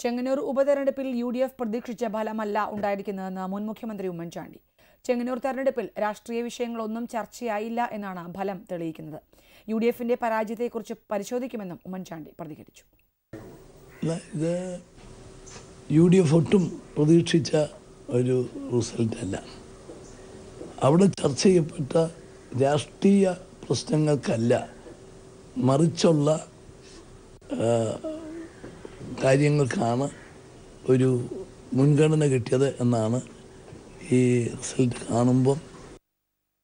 ചെങ്ങന്നൂർ ഉപതെരഞ്ഞെടുപ്പിൽ U D F പ്രതീക്ഷിച്ച ഫലമല്ല ഉണ്ടായിരിക്കുന്നതെന്ന് മുൻ മുഖ്യമന്ത്രി ഉമ്മൻചാണ്ടി ചെങ്ങന്നൂർ തെരഞ്ഞെടുപ്പിൽ രാഷ്ട്രീയ വിഷയങ്ങളൊന്നും ചർച്ചയായില്ല എന്നാണ് ഫലം തെളിയിക്കുന്നത് യു ഡി എഫിന്റെ പരാജയത്തെക്കുറിച്ച് പരിശോധിക്കുമെന്നും ഉമ്മൻചാണ്ടി പ്രതികരിച്ചു അല്ല, ഇത് യു ഡി എഫ് ഒട്ടും പ്രതീക്ഷിച്ച ഒരു റിസൾട്ട് അല്ല അവിടെ ചർച്ച ചെയ്യപ്പെട്ട രാഷ്ട്രീയ പ്രശ്നങ്ങൾക്കല്ല മറിച്ചുള്ള ആ, കാര്യങ്ങൾക്കാണ് ഒരു മുൻഗണന കിട്ടിയത് എന്നാണ് ഈ റിസൾട്ട് കാണുമ്പോൾ